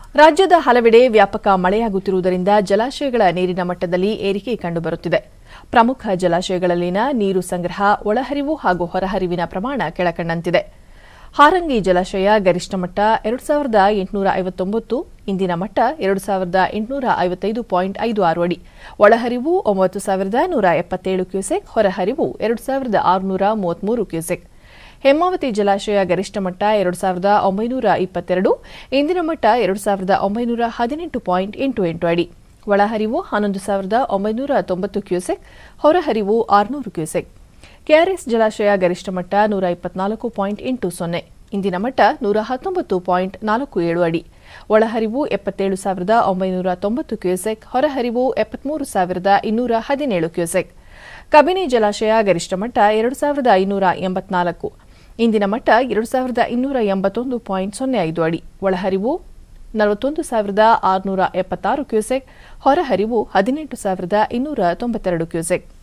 ರಾಜ್ಯದ ಹಲವೆಡೆ ವ್ಯಾಪಕ ಮಳೆಯಾಗುತ್ತಿರುವುದರಿಂದ ಜಲಾಶಯಗಳ ನೀರಿನ ಮಟ್ಟದಲ್ಲಿ ಏರಿಕೆ ಕಂಡುಬರುತ್ತಿದೆ ಪ್ರಮುಖ ಜಲಾಶಯಗಳಲ್ಲಿನ ನೀರು ಸಂಗ್ರಹ ಒಳಹರಿವು ಹಾಗೂ ಹೊರಹರಿವಿನ ಪ್ರಮಾಣ ಕೆಳಕಂಡಂತಿದೆ ಹಾರಂಗಿ ಜಲಾಶಯ ಗರಿಷ್ಠ ಮಟ್ಟ ಎರಡು ಸಾವಿರದ ಎಂಟುನೂರ ಐವತ್ತೊಂಬತ್ತು ಇಂದಿನ ಮಟ್ಟ ಎರಡು ಸಾವಿರದ ಎಂಟುನೂರ ಐವತ್ತೈದು ಪಾಯಿಂಟ್ ಐದು ಆರು ಅಡಿ ಒಳಹರಿವು ಒಂಬತ್ತು ಸಾವಿರದ ನೂರ ಎಪ್ಪತ್ತೇಳು ಕ್ಯೂಸೆಕ್ ಹೊರಹರಿವು ಎರಡು ಸಾವಿರದ ಆರುನೂರ ಮೂವತ್ಮೂರು ಕ್ಯೂಸೆಕ್ ಹೇಮಾವತಿ ಜಲಾಶಯ ಗರಿಷ್ಠ ಮಟ್ಟ ಎರಡು ಸಾವಿರದ ಒಂಬೈನೂರ ಇಪ್ಪತ್ತೆರಡು ಇಂದಿನ ಮಟ್ಟ ಎರಡು ಸಾವಿರದ ಒಂಬೈನೂರ ಹದಿನೆಂಟು ಪಾಯಿಂಟ್ ಎಂಟು ಎಂಟು ಅಡಿ ಒಳಹರಿವು ಹನ್ನೊಂದು ಸಾವಿರದ ಒಂಬೈನೂರ ತೊಂಬತ್ತು ಕ್ಯೂಸೆಕ್ ಹೊರಹರಿವು ಆರುನೂರು ಕ್ಯೂಸೆಕ್ ಕೆಆರ್ಎಸ್ ಜಲಾಶಯ ಗರಿಷ್ಠ ಮಟ್ಟ ನೂರ ಇಪ್ಪತ್ನಾಲ್ಕು ಪಾಯಿಂಟ್ ಎಂಟು ಸೊನ್ನೆ ಇಂದಿನ ಮಟ್ಟ ನೂರ ಹತ್ತೊಂಬತ್ತು ಪಾಯಿಂಟ್ ನಾಲ್ಕು ಏಳು ಅಡಿ ಒಳಹರಿವು ಎಪ್ಪತ್ತೇಳು ಸಾವಿರದ ಒಂಬೈನೂರ ತೊಂಬತ್ತು ಕ್ಯೂಸೆಕ್ ಹೊರಹರಿವು ಎಪ್ಪತ್ಮೂರು ಸಾವಿರದ ಇನ್ನೂರ ಹದಿನೇಳು ಕ್ಯೂಸೆಕ್ ಕಬಿನಿ ಜಲಾಶಯ ಗರಿಷ್ಠ ಮಟ್ಟ ಎರಡು ಸಾವಿರದ ಐನೂರ ಎಂಬತ್ನಾಲ್ಕು ಇಂದಿನ ಮಟ್ಟ ಎರಡು ಸಾವಿರದ ಇನ್ನೂರ ಎಂಬತ್ತೊಂದು ಪಾಯಿಂಟ್ ಸೊನ್ನೆ ಐದು ಅಡಿ ಒಳಹರಿವು ನಲವತ್ತೊಂದು ಸಾವಿರದ ಆರುನೂರ ಎಪ್ಪತ್ತಾರು ಕ್ಯೂಸೆಕ್ ಹೊರಹರಿವು ಹದಿನೆಂಟು ಸಾವಿರದ ಇನ್ನೂರ ತೊಂಬತ್ತೆರಡು ಕ್ಯೂಸೆಕ್